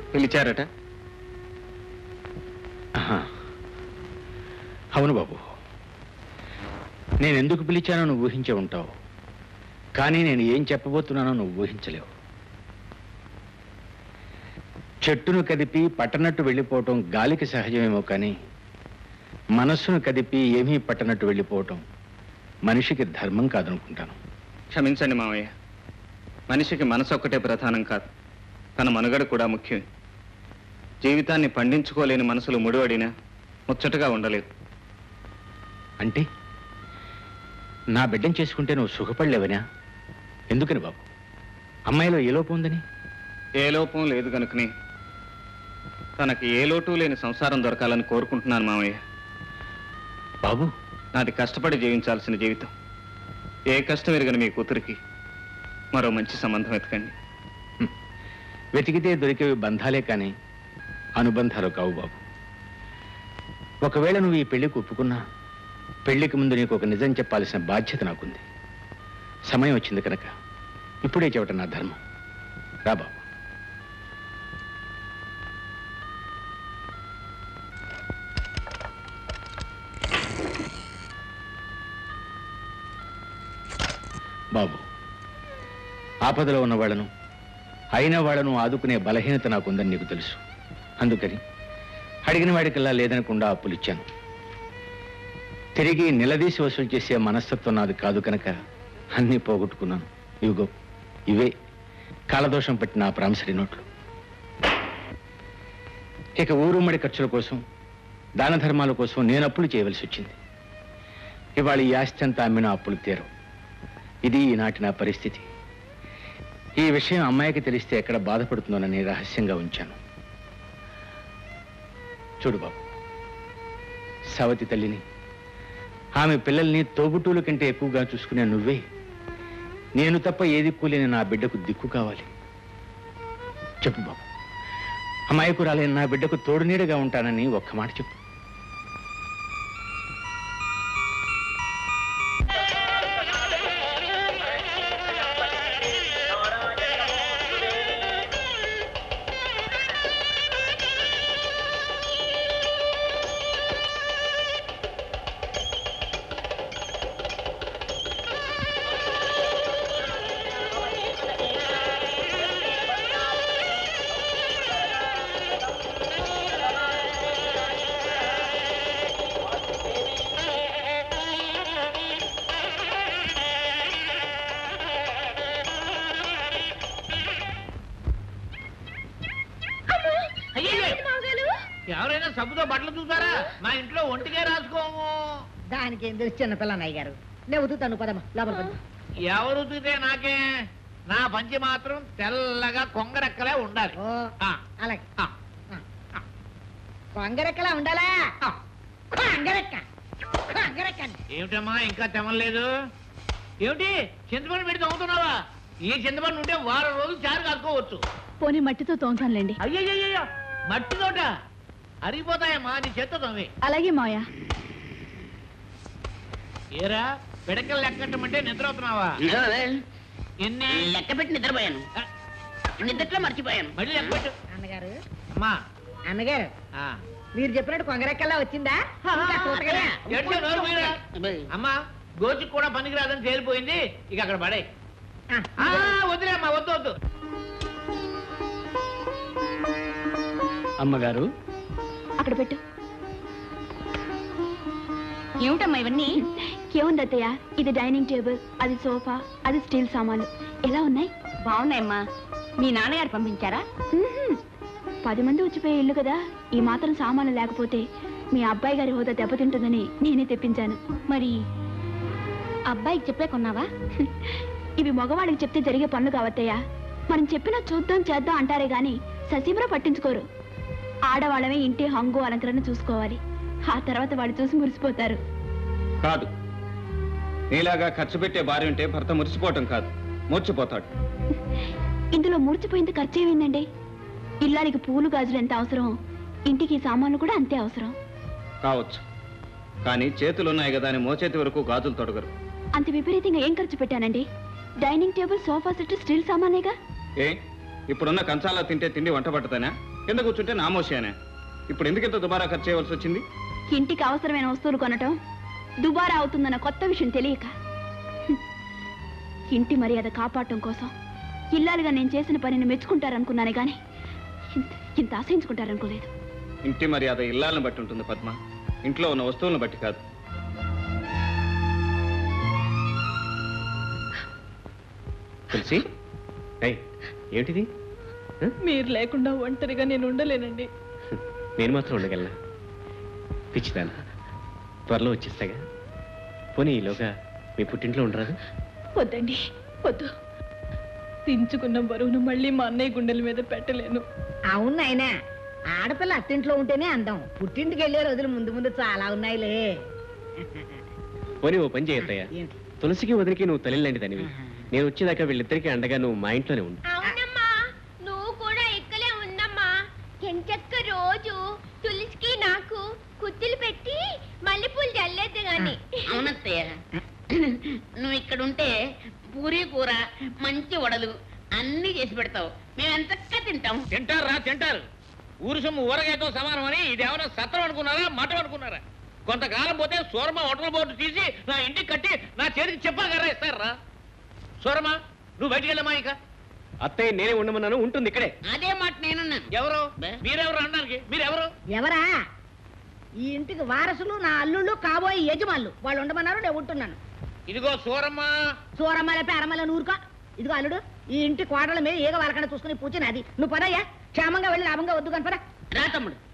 పిలిచారట ఆహా. అవును బాబు నేను ఎందుకు పిలిచానో నువ్వు ఊహించే ఉంటావు కానీ నేను ఏం చెప్పబోతున్నానో నువ్వు ఊహించలేవు చెట్టును కదిపి పట్టనట్టు వెళ్ళిపోవటం గాలికి సహజమేమో కానీ మనస్సును కదిపి ఏమీ పట్టనట్టు వెళ్ళిపోవటం మనిషికి ధర్మం కాదనుకుంటాను క్షమించండి మావయ్య మనిషికి మనసు ఒక్కటే ప్రధానం కాదు తన మనుగడ కూడా ముఖ్యం జీవితాన్ని పండించుకోలేని మనసులు ముడివడినా ముచ్చటగా ఉండలేదు అంటే నా బిడ్డను చేసుకుంటే నువ్వు సుఖపడలేవనా ఎందుకని బాబు అమ్మాయిలో ఏ లోపం ఉందని ఏ లోపం లేదు కనుకనే తనకి ఏ లోటు లేని సంసారం దొరకాలని కోరుకుంటున్నాను మావయ్య బాబు నాది కష్టపడి జీవించాల్సిన జీవితం ఏ కష్టం ఎరగని మీ కూతురికి మరో మంచి సంబంధం వెతకండి వెతికితే దొరికేవి బంధాలే కానీ అనుబంధాలు కావు బాబు ఒకవేళ నువ్వు ఈ పెళ్లికి ఒప్పుకున్నా పెళ్లికి ముందు నీకు ఒక నిజం చెప్పాల్సిన బాధ్యత నాకుంది సమయం వచ్చింది కనుక ఇప్పుడే చెప్పటం నా ధర్మం రా బాబు బాబు ఆపదలో ఉన్న వాళ్ళను అయిన వాళ్ళను ఆదుకునే బలహీనత నాకుందని నీకు తెలుసు అందుకని అడిగిన వాడికల్లా లేదనకుండా అప్పులు ఇచ్చాను తిరిగి నిలదీసి వసూలు చేసే మనస్తత్వం నాది కాదు కనుక అన్నీ పోగొట్టుకున్నాను ఇవిగో ఇవే కాలదోషం పట్టిన ఆ ప్రామిసరీ నోట్లు ఇక ఊరుమ్మడి ఖర్చుల కోసం దాన ధర్మాల కోసం నేను అప్పులు చేయవలసి వచ్చింది ఇవాళ ఈ ఆస్తి అంతా అమ్మిన అప్పులు తీరవు ఇది ఈనాటి నా పరిస్థితి ఈ విషయం అమ్మాయికి తెలిస్తే ఎక్కడ బాధపడుతుందోనని రహస్యంగా ఉంచాను చూడు బాబు సవతి తల్లిని ఆమె పిల్లల్ని తోబుటూల కంటే ఎక్కువగా చూసుకునే నువ్వే నేను తప్ప ఏ దిక్కు లేని నా బిడ్డకు దిక్కు కావాలి చెప్పు బాబు అమాయకురాలైన నా బిడ్డకు తోడు నీడగా ఉంటానని ఒక్క మాట చెప్పు ఎవరైనా సబ్బుతో బట్టలు చూసారా మా ఇంట్లో ఒంటికే రాసుకోము దానికి ఏం తెలుసు చిన్నపిల్ల అన్నయ్య గారు నేను ఉతుకుతాను పదమ్మా లోపల పద ఎవరు ఉతికితే నాకే నా పంచి మాత్రం తెల్లగా కొంగరెక్కలే ఉండాలి ఓ ఆ, అలాగే ఆ, కొంగరెక్కలా ఉండాలా ఆ. కొంగరెక్క కొంగరెక్క ఏమిటమ్మా ఇంకా తెమలేదు ఏమిటి చింతపండు పెట్టి తవ్వుతున్నావా ఈ చింతపండు ఉంటే వారం రోజులు చారు కాసుకోవచ్చు పోనీ మట్టితో తోముతానులేండి అయ్యయ్యో మట్టి తోట అరిగిపోతాయమ్మా నీ చేత్తో తవ్వి అలాగే మాయా ఏరా పిడకలు లెక్కట్టమంటే నిద్ర అవుతున్నావా ఎన్ని లెక్క పెట్టి నిద్రపోయాను ఆ, నిద్రలో మర్చిపోయాను మళ్ళీ లెక్క పెట్టు అన్నగారు అమ్మా అన్నగారు ఆ. మీరు చెప్పినట్టు కొంగరెక్కలా వచ్చిందా ఇంకా చూడగలరా? ఎడ్డు నోరు మూయరా. అమ్మా గోచుకు కూడా పనికిరాదని తేలిపోయింది ఇక అక్కడ పడే ఆ, వదిలే అమ్మా వద్దు వద్దు అమ్మగారు అక్కడ పెట్టు ఏమిటమ్మా ఇవన్నీ ఏముంది అత్తయ్య ఇది డైనింగ్ టేబుల్ అది సోఫా అది స్టీల్ సామాన్లు ఎలా ఉన్నాయి బాగున్నాయమ్మా మీ నాన్నగారు పంపించారా మ్మ్హ్మ్. పది మంది వచ్చిపోయే ఇల్లు కదా ఈ మాత్రం సామాన్లు లేకపోతే మీ అబ్బాయి గారి హోదా దెబ్బతింటుందని నేనే తెప్పించాను మరి అబ్బాయికి చెప్పే కొన్నావా ఇవి మగవాడికి చెప్తే జరిగే పనులు కావత్తయ్య మనం చెప్పినా చూద్దాం చేద్దాం అంటారే గాని ససీమరా పట్టించుకోరు ఆడవాళ్ళమే ఇంటి హంగు అలంకరణ చూసుకోవాలి ఆ తర్వాత వాళ్ళు చూసి మురిసిపోతారు కాదు నీలాగా ఖర్చు పెట్టే భార్య ఉంటే భర్త మురిసిపోవటం కాదు మూర్చిపోతాడు ఇందులో మూర్చిపోయింది ఖర్చు ఏమైందండి ఇల్లానికి పూలు గాజులు ఎంత అవసరం ఇంటికి ఈ సామాన్లు కూడా అంతే అవసరం కావచ్చు కానీ చేతులున్నాయి కదా అని మోచేతి వరకు గాజులు తొడగరు అంత విపరీతంగా ఏం ఖర్చు పెట్టానండి dining table sofa set steel సామానేగా ఏ ఇప్పుడున్న కంచాలా తింటే తిండి వంట పట్టదనా కింద కూర్చుంటే నామోషేనే ఇప్పుడు ఎందుకు ఇంత దుబారా ఖర్చు చేయవలసి వచ్చింది ఇంటికి అవసరమైన వస్తువులు కొనటం దుబారా అవుతుందన్న కొత్త విషయం తెలియక హ్మ్. ఇంటి మర్యాద కాపాడటం కోసం ఇల్లాలుగా నేను చేసిన పనిని మెచ్చుకుంటారనుకున్నానే గాని ఇంత ఇంత ఆశయించుకుంటారనుకోలేదు ఇంటి మర్యాద ఇల్లాలను బట్టి ఉంటుంది పద్మ ఇంట్లో ఉన్న వస్తువులను బట్టి కాదు తులసి ఏయ్, ఏమిటిది మీరు లేకుండా ఒంటరిగా నేను ఉండలేనండి నేను మాత్రం ఉండగలనా పిచ్చిదాను త్వరలో వచ్చేస్తాగా పోనీ ఈలోగా మీ పుట్టింట్లో ఉండరాదు వద్దండి వద్దు దించుకున్న బరువును మళ్ళీ మా అన్నయ్య గుండెల మీద పెట్టలేను అవును నాయనా ఆడపిల్ల అత్తింట్లో ఉంటేనే అందం పుట్టింటికి వెళ్ళే రోజులు ముందు ముందు చాలా ఉన్నాయిలే పోనీ ఓ పని చేయొద్దయ్యా ఏంటి? తులసికి వదిలికి నువ్వు తల్లిలాంటి దానివి నేను వచ్చేదాకా వీళ్ళిద్దరికీ అండగా నువ్వు మా ఇంట్లోనే ఉండు అవునమ్మా నువ్వు కూడా ఇక్కడే ఉండమ్మా ఎంచక్క రోజు తులసికి నాకు కుత్తులు పెట్టి మల్లెపూలు చల్లేద్దు గాని అవునత్తయ్య నువ్వు ఇక్కడ ఉంటే పూరీ కూర మంచి వడలు అన్ని చేసి పెడతావు మేము ఎంతగా తింటాం తింటారా తింటారు ఊరు సొమ్ము ఊరగాయతో సమానం అని ఇది ఏమైనా సత్రం అనుకున్నారా మఠం అనుకున్నారా కొంతకాలం పోతే సూరమ హోటల్ బోర్డు తీసి నా ఇంటికి కట్టి నా చేతికి చెప్పగలరా ఇస్తారా సూరమ నువ్వు బయటికి వెళ్ళమా ఇక అత్తయ్య నేనే ఉండమన్నాను ఉంటుంది ఇక్కడే అదే మాట నేనున్నాను ఎవరు బే. మీరెవరు అనడానికి మీరెవరు ఎవరా ఈ ఇంటికి వారసులు నా అల్లుళ్ళు కాబోయే యజమానులు వాళ్ళు ఉండమన్నారు నేను ఉంటున్నాను ఇదిగో సూరమ్మ సూరమ్మల పేరమ్మల నూరుకో ఇదిగో అల్లుడు ఈ ఇంటి కోడల మీద ఏగ వాళ్ళకన్నా చూసుకుని పూచిన అది నువ్వు పదయ్యా క్షేమంగా వెళ్ళి లాభంగా వద్దు కనపరా రా తమ్ముడు